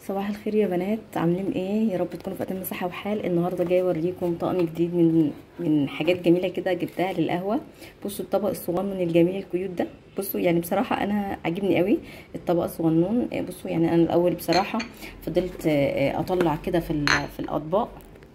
صباح الخير يا بنات عاملين ايه يا رب تكونوا في اتم صحه وحال النهارده جاي اوريكم طقم جديد من من حاجات جميله كده جبتها للقهوه بصوا الطبق الصغنن الجميل الكيوت ده بصوا يعني بصراحه انا عاجبني قوي الطبق الصغنون بصوا يعني انا الاول بصراحه فضلت اطلع كده في في الاطباق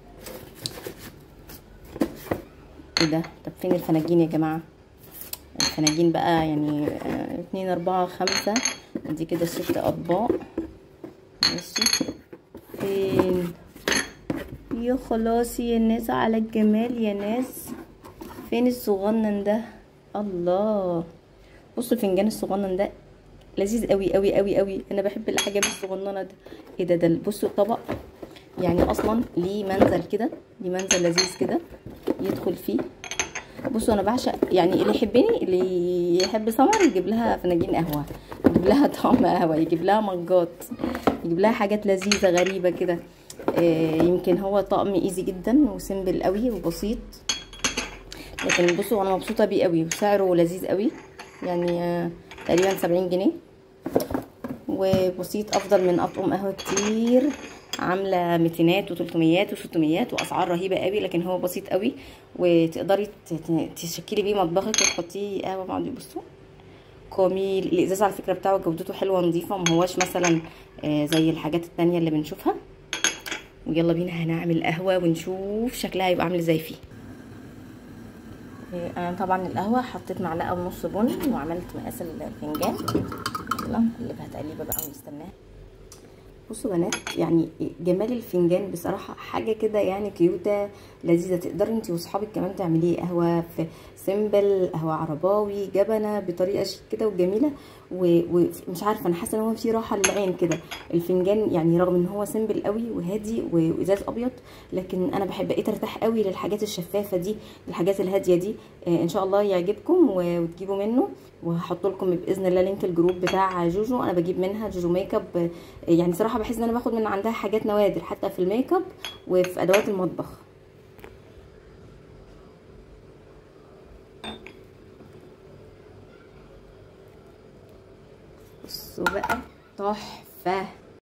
ايه ده طب فين الفناجين يا جماعه الفناجين بقى يعني اتنين اربعة خمسة دي كده ست اطباق ماشي فين يا خلاصي يا ناس على الجمال يا ناس فين الصغنن ده الله بصوا الفنجان الصغنن ده لذيذ قوي قوي قوي قوي انا بحب الحاجات الصغننه ده ايه ده ده بصوا الطبق يعني اصلا ليه منزل كده ليه منزل لذيذ كده يدخل فيه بصوا انا بعشق يعني اللي يحبني اللي يحب سمر يجيب لها فناجين قهوه يجيب لها طعم قهوه يجيب لها مجات يجيب لها حاجات لذيذه غريبه كده آه يمكن هو طقم ايزي جدا وسيمبل قوي وبسيط لكن بصوا انا مبسوطه بيه قوي وسعره لذيذ قوي يعني آه تقريبا سبعين جنيه وبسيط افضل من اطقم قهوه كتير عامله ميتينات وتلتميات وستميات واسعار رهيبه قوي لكن هو بسيط قوي وتقدري تشكلي بيه مطبخك وتحطيه قهوه مع بصوا كوميل الازاز على فكره بتاعه جودته حلوه نظيفه ما هواش مثلا زي الحاجات التانية اللي بنشوفها ويلا بينا هنعمل قهوه ونشوف شكلها هيبقى عامل ازاي فيه انا طبعا القهوه حطيت معلقه ونص بن وعملت مقاس الفنجان يلا نقلبها تقليبه بقى ونستناها بصوا بنات يعني جمال الفنجان بصراحة حاجة كده يعني كيوتة لذيذة تقدري انتي واصحابك كمان تعمليه قهوة في سيمبل قهوة عرباوي جبنة بطريقة شيك كده وجميلة ومش عارفة انا حاسة ان هو فيه راحة للعين كده الفنجان يعني رغم ان هو سيمبل قوي وهادي وازاز ابيض لكن انا بحب بقيت ارتاح قوي للحاجات الشفافة دي الحاجات الهادية دي ان شاء الله يعجبكم وتجيبوا منه وهحط لكم باذن الله لينك الجروب بتاع جوجو انا بجيب منها جوجو ميك اب يعني صراحه بحس ان انا باخد من عندها حاجات نوادر حتى في الميك اب وفي ادوات المطبخ بصوا بقى تحفه